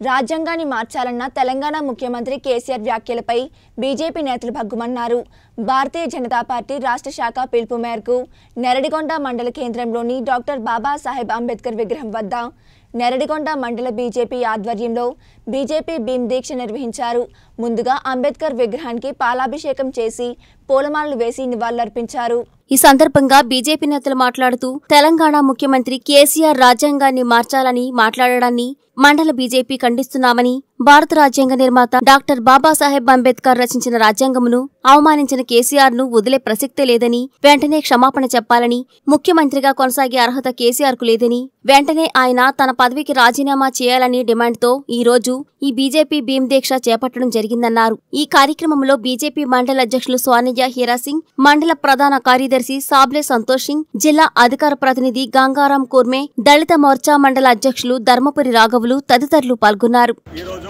రాజ్యాంగాన్ని మార్చాలన్న తెలంగాణ ముఖ్యమంత్రి కేసీఆర్ వ్యాఖ్యలపై బీజేపీ నేతలు భగ్గుమన్నారు భారతీయ జనతా పార్టీ రాష్ట్ర శాఖ పిలుపు మేరకు నెరడిగొండ మండల కేంద్రంలోని డాక్టర్ బాబాసాహెబ్ అంబేద్కర్ విగ్రహం వద్ద నెరడిగొండ మండల బీజేపీ ఆధ్వర్యంలో బీజేపీ భీమ్ దీక్ష నిర్వహించారు ముందుగా అంబేద్కర్ విగ్రహానికి పాలాభిషేకం చేసి పూలమాలలు వేసి నివాళులర్పించారు ఈ సందర్భంగా బీజేపీ నేతలు మాట్లాడుతూ తెలంగాణ ముఖ్యమంత్రి కేసీఆర్ రాజ్యాంగాన్ని మార్చాలని మాట్లాడడాన్ని మండల బీజేపీ ఖండిస్తున్నామని భారత రాజ్యాంగ నిర్మాత డాక్టర్ బాబాసాహెబ్ అంబేద్కర్ రచించిన రాజ్యాంగమును అవమానించిన కేసీఆర్ ను వదిలే ప్రసక్తే లేదని వెంటనే క్షమాపణ చెప్పాలని ముఖ్యమంత్రిగా కొనసాగే అర్హత కేసీఆర్ కు లేదని వెంటనే ఆయన తన పదవికి రాజీనామా చేయాలని డిమాండ్తో ఈ రోజు ఈ బీజేపీ భీమ్ దీక్ష చేపట్టడం జరిగిందన్నారు ఈ కార్యక్రమంలో బీజేపీ మండల అధ్యక్షులు స్వానిజ హీరాసింగ్ మండల ప్రధాన కార్యదర్శి సాబ్లే సంతోష్ సింగ్ జిల్లా అధికార ప్రతినిధి గంగారాం కుర్మే దళిత మోర్చా మండల అధ్యక్షులు ధర్మపురి రాఘవులు తదితరులు పాల్గొన్నారు ఈరోజు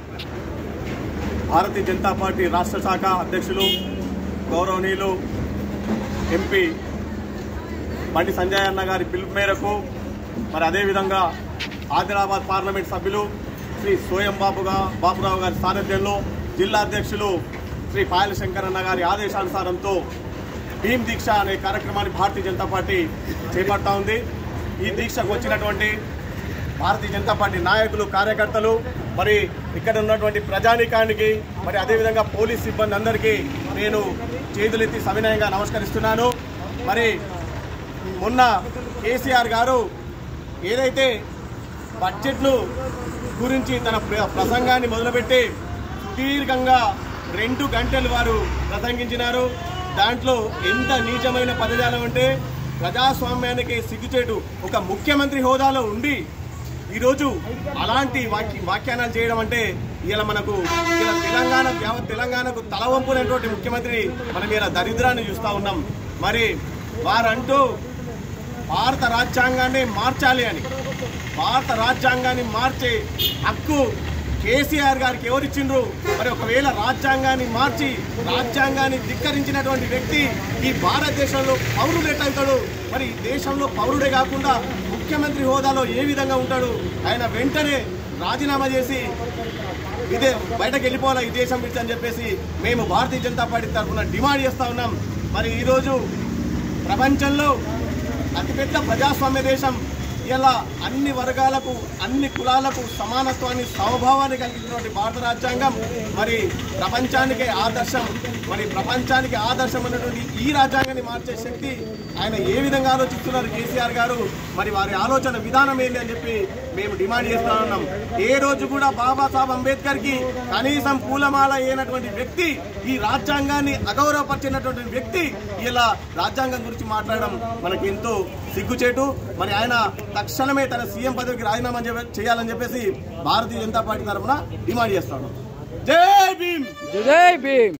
భారతీయ జనతా పార్టీ రాష్ట్ర శాఖ అధ్యక్షులు గౌరవనీయులు ఎంపీ బండి సంజయ్ అన్న గారి పిలుపు మేరకు మరి అదేవిధంగా ఆదిలాబాద్ పార్లమెంట్ సభ్యులు శ్రీ సోయం బాబుగా బాబురావు గారి సారథ్యంలో జిల్లా అధ్యక్షులు శ్రీ పాయల శంకర్ అన్న గారి ఆదేశానుసారంతో భీమ్ దీక్ష అనే కార్యక్రమాన్ని భారతీయ జనతా పార్టీ చేపడతా ఉంది ఈ దీక్షకు వచ్చినటువంటి భారతీయ జనతా పార్టీ నాయకులు కార్యకర్తలు మరి ఇక్కడ ఉన్నటువంటి ప్రజానీకానికి మరి అదేవిధంగా పోలీస్ సిబ్బంది అందరికీ నేను చేతులెత్తి సవినయంగా నమస్కరిస్తున్నాను మరి మొన్న కేసీఆర్ గారు ఏదైతే బడ్జెట్ను గురించి తన ప్ర- ప్రసంగాన్ని మొదలుపెట్టి సుదీర్ఘంగా రెండు గంటలు వారు ప్రసంగించినారు దాంట్లో ఎంత నీచమైన పదజాలం అంటే ప్రజాస్వామ్యానికి సిగ్గుచేటు ఒక ముఖ్యమంత్రి హోదాలో ఉండి ఈరోజు అలాంటి వాక్య వ్యాఖ్యానాలు చేయడం అంటే ఇలా మనకు ఇలా తెలంగాణ యావత్ తెలంగాణకు తలవంపునటువంటి ముఖ్యమంత్రి మనం ఇలా దరిద్రాన్ని చూస్తూ ఉన్నాం మరి వారంటూ భారత రాజ్యాంగాన్ని మార్చాలి అని భారత రాజ్యాంగాన్ని మార్చే హక్కు కేసీఆర్ గారికి ఎవరిచ్చిండ్రు మరి ఒకవేళ రాజ్యాంగాన్ని మార్చి రాజ్యాంగాన్ని ధిక్కరించినటువంటి వ్యక్తి ఈ భారతదేశంలో పౌరుడు ఎట్లవుతాడు మరి ఈ దేశంలో పౌరుడే కాకుండా ముఖ్యమంత్రి హోదాలో ఏ విధంగా ఉంటాడు ఆయన వెంటనే రాజీనామా చేసి ఇదే బయటకు వెళ్ళిపోవాలి ఈ దేశం విడిచి అని చెప్పేసి మేము భారతీయ జనతా పార్టీ తరఫున డిమాండ్ చేస్తా ఉన్నాం మరి ఈరోజు ప్రపంచంలో అతిపెద్ద ప్రజాస్వామ్య దేశం ఇలా అన్ని వర్గాలకు అన్ని కులాలకు సమానత్వాన్ని సమభావాన్ని కలిగినటువంటి భారత రాజ్యాంగం మరి ప్రపంచానికే ఆదర్శం మరి ప్రపంచానికి ఆదర్శం అన్నటువంటి ఈ రాజ్యాంగాన్ని మార్చే శక్తి ఆయన ఏ విధంగా ఆలోచిస్తున్నారు కేసీఆర్ గారు మరి వారి ఆలోచన విధానం ఏంటి అని చెప్పి మేము డిమాండ్ చేస్తా ఉన్నాం ఏ రోజు కూడా బాబాసాహెబ్ అంబేద్కర్ కి కనీసం పూలమాల అయినటువంటి వ్యక్తి ఈ రాజ్యాంగాన్ని అగౌరవపరిచినటువంటి వ్యక్తి ఇలా రాజ్యాంగం గురించి మాట్లాడడం మనకి ఎంతో సిగ్గుచేటు మరి ఆయన తక్షణమే తన సీఎం పదవికి రాజీనామా చేయ- చేయాలని చెప్పేసి భారతీయ జనతా పార్టీ తరఫున డిమాండ్ చేస్తాను జై భీమ్ జై భీమ్